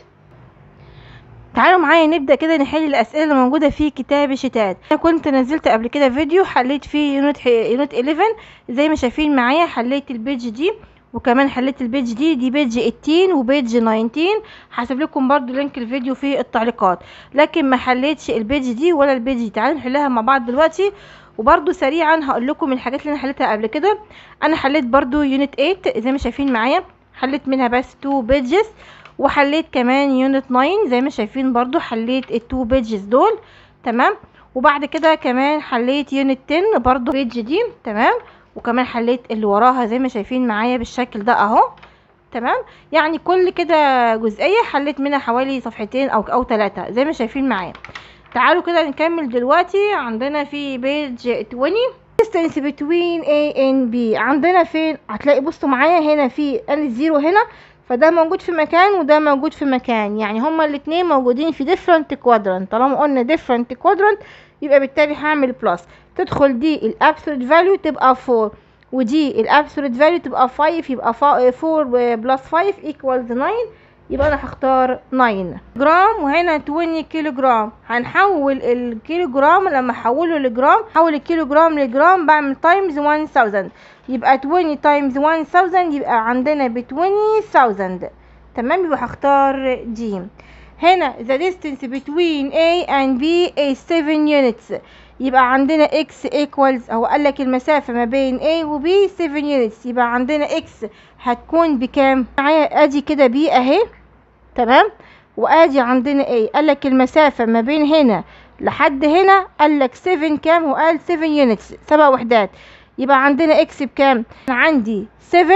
تعالوا معايا نبدا كده نحل الاسئله اللي موجوده في كتاب الشتات انا كنت نزلت قبل كده فيديو حليت فيه يونت يونت 11 زي ما شايفين معايا حليت البيج دي وكمان حليت البيج دي دي بيج 18 وبيج 19 هسيب لكم برضو لينك الفيديو في التعليقات لكن ما حليتش البيج دي ولا البيج دي تعالوا نحلها مع بعض دلوقتي وبرضو سريعا هقول لكم الحاجات اللي انا حليتها قبل كده انا حليت برضو يونت 8 زي ما شايفين معايا حليت منها بس 2 بيجز وحليت كمان يونت 9 زي ما شايفين برضو حليت التو بيجز دول تمام وبعد كده كمان حليت يونت 10 برضو بيج دي تمام وكمان حليت اللي وراها زي ما شايفين معايا بالشكل ده اهو تمام يعني كل كده جزئيه حليت منها حوالي صفحتين او او ثلاثه زي ما شايفين معايا تعالوا كده نكمل دلوقتي عندنا في بيج 20 distance between A and B عندنا فين هتلاقي بصوا معايا هنا في الزيرو هنا فده موجود في مكان وده موجود في مكان يعني هما الاتنين موجودين في different quadrant طالما قلنا different quadrant يبقى بالتالي هعمل بلس تدخل دي الابسولوت فاليو تبقى 4 ودي الابسولوت فاليو تبقى 5 يبقى 4 بلس 5 equals 9 يبقى انا هختار 9 جرام وهنا 20 كيلو جرام هنحول الكيلو جرام لما احوله لجرام احول الكيلو جرام لجرام بعمل تايمز 1000 يبقى 20 تايمز 1000 يبقى عندنا ب 20000 تمام يبقى هختار دي هنا the distance between A and B is 7 units يبقى عندنا x equals هو قال لك المسافة ما بين A و B 7 units يبقى عندنا x هتكون بكام معايا ادي كده B اهي تمام وادي عندنا A قال لك المسافة ما بين هنا لحد هنا قال لك 7 كام وقال 7 units 7 وحدات يبقى عندنا x بكام عندي 7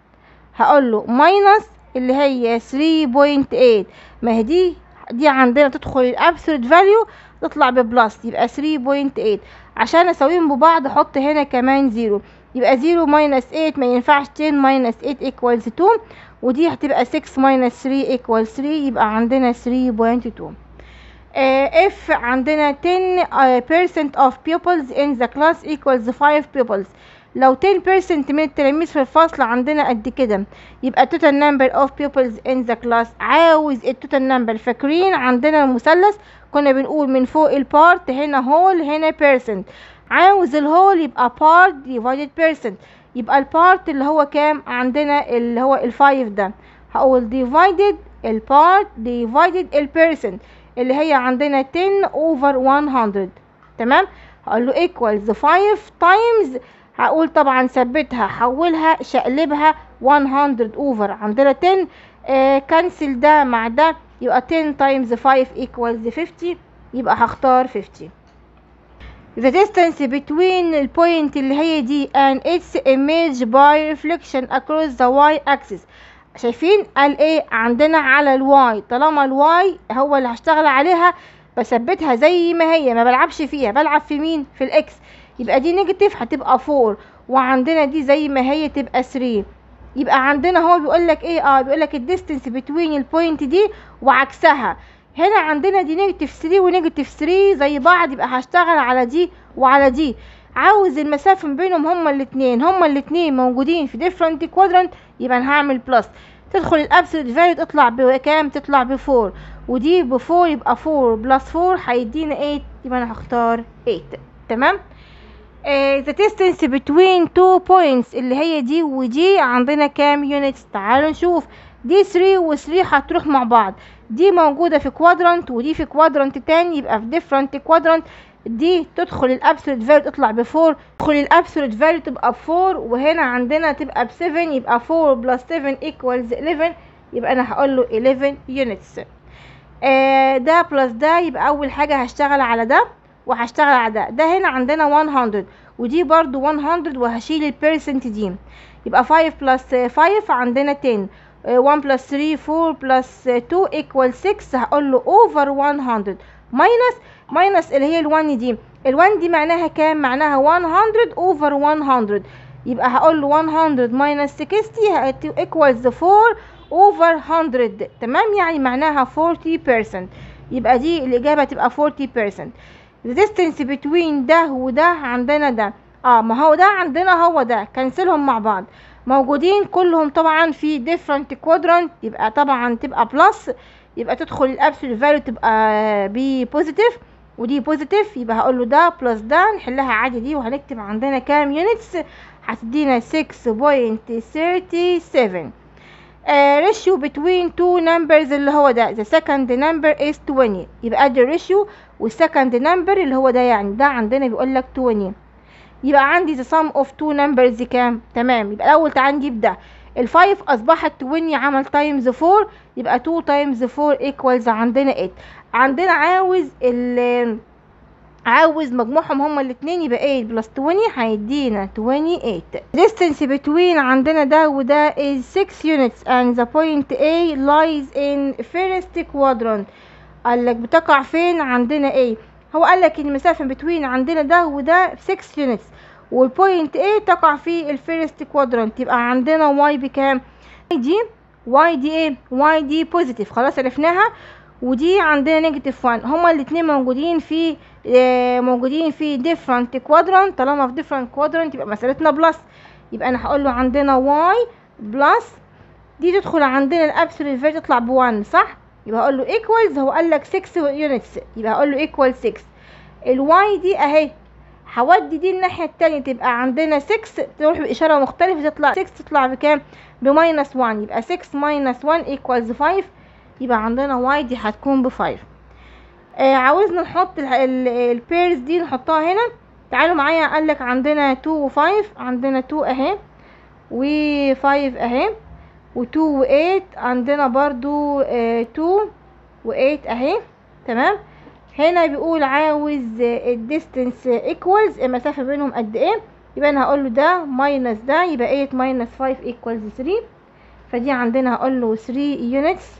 هقول له minus اللي هي 3.8 ما هي دي دي عندنا تدخل الابسولوت فاليو تطلع ببلس يبقى 3.8 عشان اساويهم ببعض احط هنا كمان زيرو يبقى 0 ماينس 8 ما ينفعش 10 ماينس 8 equals 2 ودي هتبقى 6 ماينس 3 equals 3 يبقى عندنا 3.2 uh, if عندنا 10 uh, percent of pupils in the class equals 5 pupils لو 10% من التلاميذ في الفصل عندنا قد كده يبقى total number of pupils in the class عاوز التوتال نمبر فاكرين عندنا المثلث كنا بنقول من فوق البارت هنا هول هنا percent عاوز الهول يبقى part divided percent يبقى البارت اللي هو كام عندنا اللي هو الفايف ده هقول divided البارت divided البيرسنت اللي هي عندنا 10 over 100 تمام هقول له equals 5 times هقول طبعا ثبتها حولها شقلبها 100 over عندنا 10 آه كنسل ده مع ده يبقى 10 times 5 equals 50 يبقى هختار 50 the distance between البوينت اللي هي دي and its image by reflection across the y-axis شايفين قال ايه عندنا على الواي طالما الواي هو اللي هشتغل عليها بثبتها زي ما هي ما بلعبش فيها بلعب في مين في الاكس يبقى دي نيجاتيف هتبقى 4 وعندنا دي زي ما هي تبقى 3 يبقى عندنا هو بيقول لك ايه اه بيقول لك الديستنس بتوين البوينت دي وعكسها هنا عندنا دي نيجاتيف 3 ونيجاتيف 3 زي بعض يبقى هشتغل على دي وعلى دي عاوز المسافه ما بينهم هما الاثنين هما الاثنين موجودين في ديفرنت كوادرانت يبقى انا هعمل بلس تدخل الابسولوت فاليو تطلع بكام تطلع ب 4 ودي ب 4 يبقى 4 بلس 4 هيدينا 8 يبقى انا هختار 8 تمام uh, the distance between two points اللي هي دي ودي عندنا كام يونتس تعالوا نشوف دي 3 و 3 هتروح مع بعض دي موجودة في كوادرانت ودي في كوادرانت تاني يبقى في different كوادرانت دي تدخل الابسولوت فاليو تطلع ب 4 تدخل الابسولوت فاليو تبقى ب 4 وهنا عندنا تبقى ب 7 يبقى 4 بلس 7 equals 11 يبقى انا هقول له 11 يونتس آه ده بلس ده يبقى اول حاجة هشتغل على ده وهشتغل على ده ده هنا عندنا 100 ودي برضو 100 وهشيل البيرسنت دي يبقى 5 بلس 5 عندنا 10 1 بلس 3 4 بلس 2 equal 6 هقول له over 100 ماينس ماينس اللي هي ال1 دي ال1 دي معناها كام معناها 100 over 100 يبقى هقول له 100 minus 60 equals 4 over 100 تمام يعني معناها 40% يبقى دي الإجابة تبقى 40% the distance between ده وده عندنا ده اه ما هو ده عندنا هو ده كنسلهم مع بعض موجودين كلهم طبعا في different quadrant يبقى طبعا تبقى بلس يبقى تدخل الابسولوت فاليو تبقى بي بوزيتيف ودي بوزيتيف يبقى هقول له ده بلس ده نحلها عادي دي وهنكتب عندنا كام يونتس هتدينا 6.37 ريشيو بتوين تو نمبرز اللي هو ده the second number is 20 يبقى ادي الريشيو والسكند نمبر اللي هو ده يعني ده عندنا بيقول لك 20 يبقى عندي the sum of two numbers كام تمام يبقى الاول تعال نجيب ده الفايف اصبحت 20 عمل تايمز 4 يبقى 2 تايمز 4 equals عندنا 8 عندنا عاوز ال عاوز مجموعهم هما الاثنين يبقى 8 بلس 20 هيدينا 28 distance between عندنا ده وده is 6 units and the point A lies in first quadrant قال لك بتقع فين عندنا A هو قال لك المسافة between عندنا ده وده 6 units والبوينت A تقع في الفيرست كوادرانت يبقى عندنا y بكام y دي y دي ايه y دي بوزيتيف خلاص عرفناها ودي عندنا نيجاتيف 1 هما الاتنين موجودين في آه موجودين في different quadrant طالما في different quadrant يبقى مسألتنا بلس يبقى انا هقول له عندنا y بلس دي تدخل عندنا الابسولوت فاليو تطلع ب 1 صح يبقى هقول له equals هو قال لك 6 يونتس يبقى هقول له equal 6 الواي دي اهي هودي دي الناحية التانية تبقى عندنا 6 تروح بإشارة مختلفة تطلع 6 تطلع بكام بماينس 1 يبقى 6 ماينس 1 equals 5 يبقى عندنا واي دي هتكون ب 5 آه عاوزنا نحط البيرز دي نحطها هنا تعالوا معايا قال لك عندنا 2 و 5 عندنا 2 اهي و 5 اهي و 2 و 8 عندنا برضو آه 2 و 8 اهي تمام هنا بيقول عاوز الديستنس ايكوالز المسافة بينهم قد ايه يبقى انا هقول له ده ماينس ده يبقى 8 ماينس 5 ايكوالز 3 فدي عندنا هقول له 3 يونتس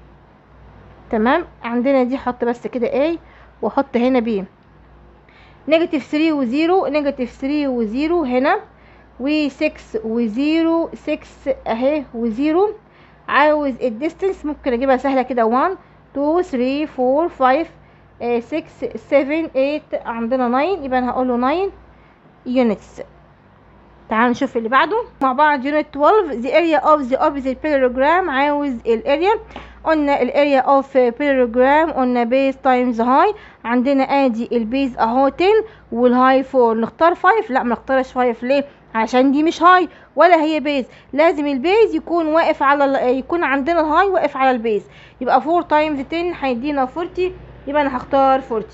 تمام عندنا دي حط بس كده A واحط هنا B نيجاتيف 3 وزيرو نيجاتيف 3 وزيرو هنا و 6 وزيرو 6 اهي وزيرو عاوز الديستنس ممكن اجيبها سهله كده 1 2 3 4 5 6 7 8 عندنا 9 يبقى انا هقول له 9 units تعالوا نشوف اللي بعده مع بعض unit 12 the area of the opposite parallelogram عاوز الاريا قلنا الاريا اوف بيلوجرام قلنا بيز تايمز هاي عندنا ادي البيز اهو 10 والهاي 4 نختار 5 لا ما نختارش 5 ليه عشان دي مش هاي ولا هي بيز لازم البيز يكون واقف على ال- يكون عندنا الهاي واقف على البيز يبقى 4 تايمز 10 هيدينا 40 يبقى انا هختار 40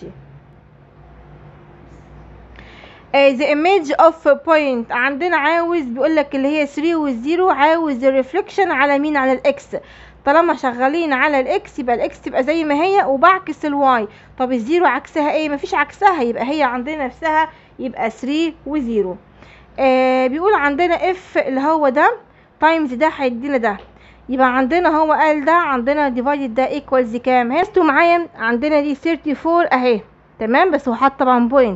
آه، the image of point عندنا عاوز بيقول لك اللي هي 3 والزيرو عاوز الريفليكشن على مين على الاكس طالما شغالين على الاكس يبقى الاكس تبقى زي ما هي وبعكس الواي طب الزيرو عكسها ايه مفيش عكسها يبقى هي عندنا نفسها يبقى 3 وزيرو آه بيقول عندنا اف اللي هو ده تايمز ده هيدينا ده يبقى عندنا هو قال ده عندنا ديفايدد ده ايكوالز كام هاتوا معايا عندنا دي 34 اهي تمام بس هو حاط طبعا بوينت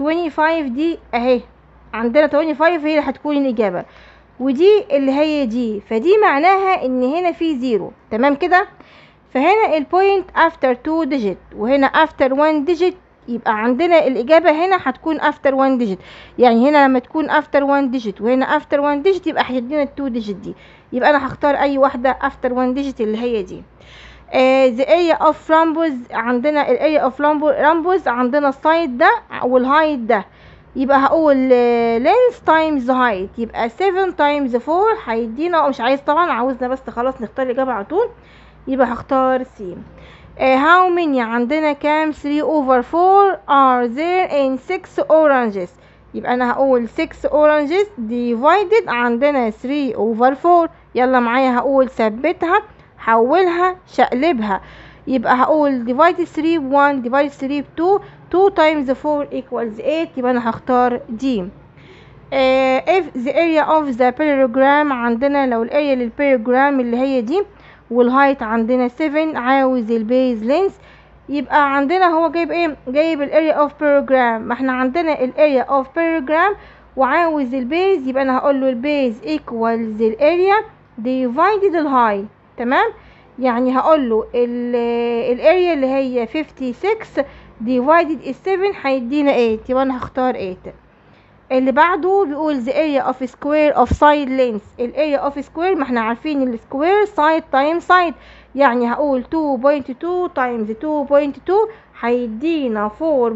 25 دي اهي عندنا 25 هي اللي هتكون الإجابة ودي اللي هي دي فدي معناها ان هنا في زيرو تمام كده فهنا البوينت افتر 2 ديجيت وهنا افتر 1 ديجيت يبقى عندنا الإجابة هنا هتكون افتر 1 ديجيت يعني هنا لما تكون افتر 1 ديجيت وهنا افتر 1 ديجيت يبقى هيدينا ال 2 ديجيت دي يبقى انا هختار اي واحدة افتر 1 ديجيت اللي هي دي آه the area of rhombus عندنا ال area of rhombus rhombus عندنا السايد ده والهايت ده يبقى هقول آه، length times height يبقى 7 times 4 هيدينا مش عايز طبعا عاوزنا بس خلاص نختار الإجابة على طول يبقى هختار C آه how many عندنا كام 3 over 4 are there in 6 oranges يبقى انا هقول 6 oranges divided عندنا 3 over 4 يلا معايا هقول ثبتها حولها شقلبها يبقى هقول divide 3 ب 1 divide 3 ب 2 2 times 4 equals 8 يبقى انا هختار دي آه if the area of the parallelogram عندنا لو الاريا للبارالوجرام اللي هي دي والهايت عندنا 7 عاوز البيز لينس يبقى عندنا هو جايب ايه جايب الاريا اوف بارالوجرام ما احنا عندنا الاريا اوف بارالوجرام وعاوز البيز يبقى انا هقول له البيز equals الاريا divided الهاي تمام يعني هقول له الاريا اللي هي 56 divided ال 7 هيدينا 8 يبقى انا هختار 8 اللي بعده بيقول the area of square of side length ال area of square ما احنا عارفين ال square side times side يعني هقول 2.2 times 2.2 هيدينا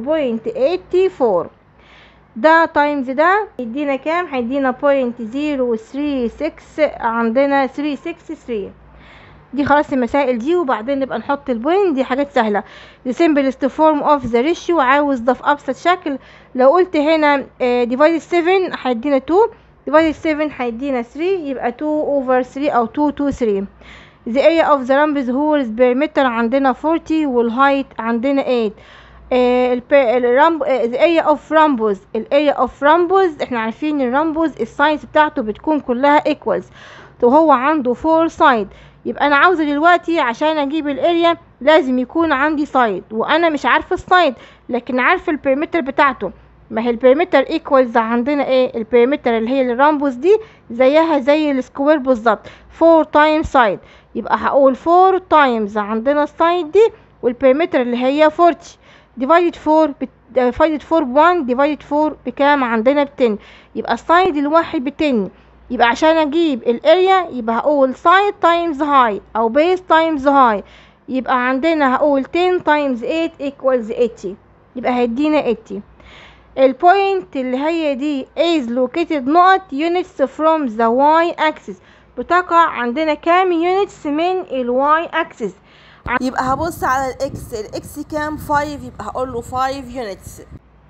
4.84 ده تايمز ده يدينا كام هيدينا بوينت زيرو ثري سكس عندنا ثري سكس ثري دي خلاص المسائل دي وبعدين نبقى نحط البوينت دي حاجات سهلة the simplest form of the ratio عاوز ده في أبسط شكل لو قلت هنا آه، divide 7 هيدينا 2 divide 7 هيدينا 3 يبقى 2 over 3 أو 2 2 3 the area of the rhombus holes per meter عندنا 40 والهايت عندنا 8 آه، الب- الرامب آه، the area of rhombus ال area of rhombus احنا عارفين الرامبوز السايز بتاعته بتكون كلها equals وهو عنده 4 سايد يبقى انا عاوزه دلوقتي عشان اجيب الاريا لازم يكون عندي سايد وانا مش عارفه السايد لكن عارفه البيريمتر بتاعته ما هي البيريمتر ايكوالز عندنا ايه البيريمتر اللي هي الرامبوس دي زيها زي السكوير بالظبط 4 تايم سايد يبقى هقول 4 تايمز عندنا السايد دي والبيريمتر اللي هي 40 ديفايدد 4 ديفايدد 4 ب 1 ديفايدد 4 بكام عندنا ب 10 يبقى السايد الواحد ب 10 يبقى عشان اجيب الاريا يبقى هقول سايد تايمز هاي او بيس تايمز هاي يبقى عندنا هقول 10 تايمز 8 equals 80 يبقى هيدينا 80 البوينت اللي هي دي is located نقط units from the y axis بتقع عندنا كام units من ال y axis يبقى هبص على الاكس الاكس كام 5 يبقى هقول له 5 يونتس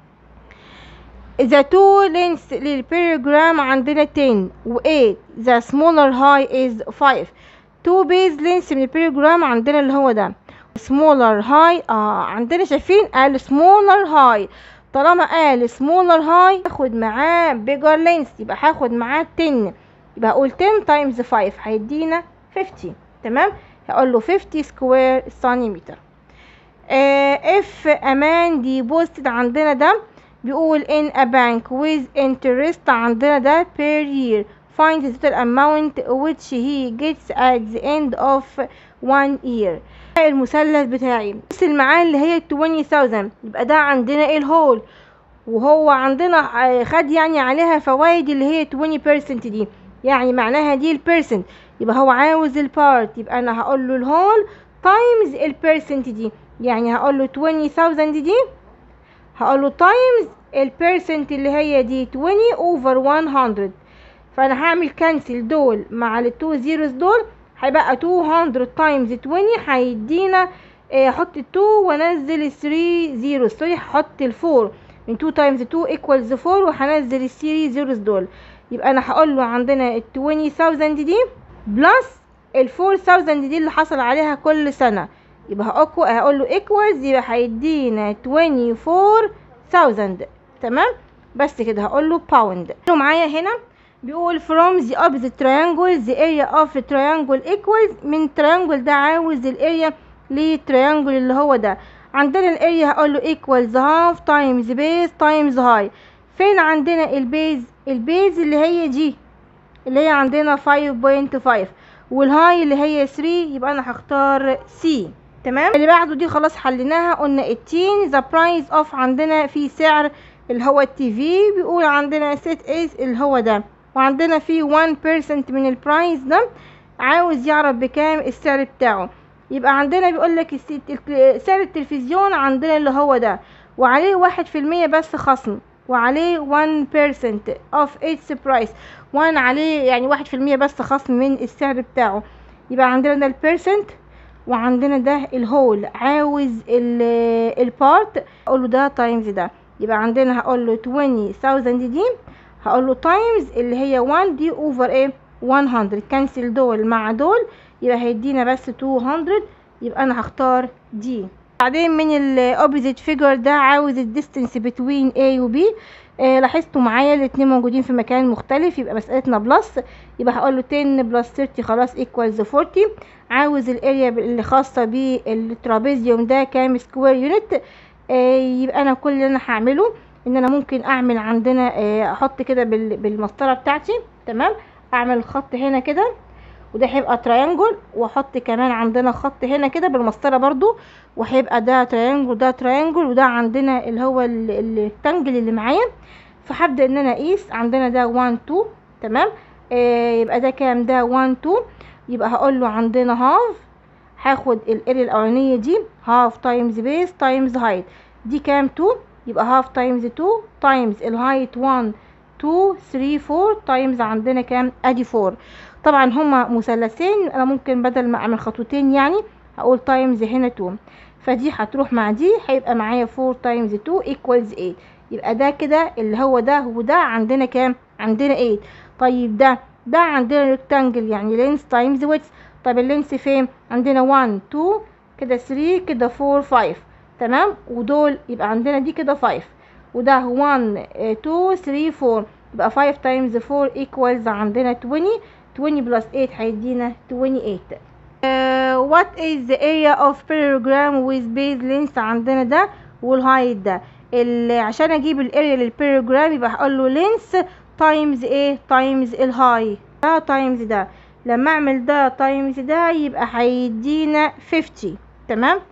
the two lengths للبيريجرام عندنا 10 و 8 the smaller high is 5 two base lengths من البيريجرام عندنا اللي هو ده smaller high اه عندنا شايفين قال smaller high طالما قال smaller high هاخد معاه bigger length يبقى هاخد معاه 10 يبقى هقول 10 times 5 هيدينا 50 تمام هقول له 50 سكوير سنتيمتر آه if a man deposited عندنا ده بيقول in a bank with interest عندنا ده per year find the total amount which he gets at the end of one year المثلث بتاعي بس المعاه اللي هي 20000 يبقى ده عندنا ايه الهول وهو عندنا آه، خد يعني عليها فوائد اللي هي 20% دي يعني معناها دي البيرسنت يبقى هو عاوز البارت يبقى انا هقول له الهول تايمز البيرسنت دي يعني هقول له 20000 دي هقول له تايمز البيرسنت اللي هي دي 20 اوفر 100 فانا هعمل كانسل دول مع التو زيروز دول هيبقى 200 تايمز 20 هيدينا آه، احط ال 2 وانزل ال 3 زيروز سوري هحط ال 4 من 2 تايمز 2 ايكوالز 4 وهنزل ال 3 زيروز دول يبقى انا هقول له عندنا ال 20000 دي بلس ال 4000 دي اللي حصل عليها كل سنة يبقى هأكو- هقول له ايكوالز يبقى هيدينا 24000 تمام بس كده هقول له باوند معايا هنا بيقول from the opposite triangle the area of the triangle equals من triangle ده عاوز الاريا للتريانجل اللي هو ده عندنا الاريا هقول له equals half times base times high فين عندنا البيز البيز اللي هي دي اللي هي عندنا 5.5 والهاي اللي هي 3 يبقى انا هختار سي تمام اللي بعده دي خلاص حليناها قلنا التين ذا برايس اوف عندنا في سعر اللي هو التي في بيقول عندنا سيت ايس اللي هو ده وعندنا في 1% من البرايس ده عاوز يعرف بكام السعر بتاعه يبقى عندنا بيقول لك سعر التلفزيون عندنا اللي هو ده وعليه واحد في المية بس خصم وعليه 1% of its price وان عليه يعني واحد في المية بس خصم من السعر بتاعه يبقى عندنا ده البيرسنت وعندنا ده الهول عاوز البارت اقول له ده تايمز ده يبقى عندنا هقول له 20000 دي هقول له تايمز اللي هي 1 دي اوفر ايه 100 كنسل دول مع دول يبقى هيدينا بس 200 يبقى انا هختار دي بعدين من الاوبوزيت فيجر ده عاوز الديستنس بتوين A و B آه لاحظتوا معايا الاتنين موجودين في مكان مختلف يبقى مسألتنا بلس يبقى هقول له 10 بلس 30 خلاص ايكوالز 40 عاوز الاريا اللي خاصة بالترابيزيوم ده كام سكوير يونت آه يبقى انا كل اللي انا هعمله ان انا ممكن اعمل عندنا آه احط كده بال- بالمسطرة بتاعتي تمام اعمل خط هنا كده وده هيبقى تريانجل واحط كمان عندنا خط هنا كده بالمسطره برضو وهيبقى ده تريانجل ده تريانجل وده عندنا اللي هو ال- الريكتانجل اللي معايا فهبدا ان انا اقيس عندنا ده 1 2 تمام آه يبقى ده كام ده 1 2 يبقى هقول له عندنا هاف هاخد الاريا الاولانيه دي هاف تايمز بيس تايمز هايت دي كام 2 يبقى هاف تايمز 2 تايمز الهايت 1 2 3 4 تايمز عندنا كام ادي 4 طبعا هما مثلثين انا ممكن بدل ما اعمل خطوتين يعني هقول تايمز هنا 2 فدي هتروح مع دي هيبقى معايا 4 تايمز 2 ايكوالز 8 يبقى ده كده اللي هو ده وده عندنا كام عندنا 8 طيب ده ده عندنا ريكتانجل يعني لينس تايمز ويدث طب اللينس فين عندنا 1 2 كده 3 كده 4 5 تمام ودول يبقى عندنا دي كده 5 وده 1 2 3 4 يبقى 5 تايمز 4 equals عندنا 20 20 بلس 8 هيدينا 28 uh, what is the area of parallelogram with base length عندنا ده والهايت ده ال- عشان اجيب الاريا للبارالوجرام يبقى هقول له length تايمز ايه تايمز الهاي ده تايمز ده لما اعمل ده تايمز ده يبقى هيدينا 50 تمام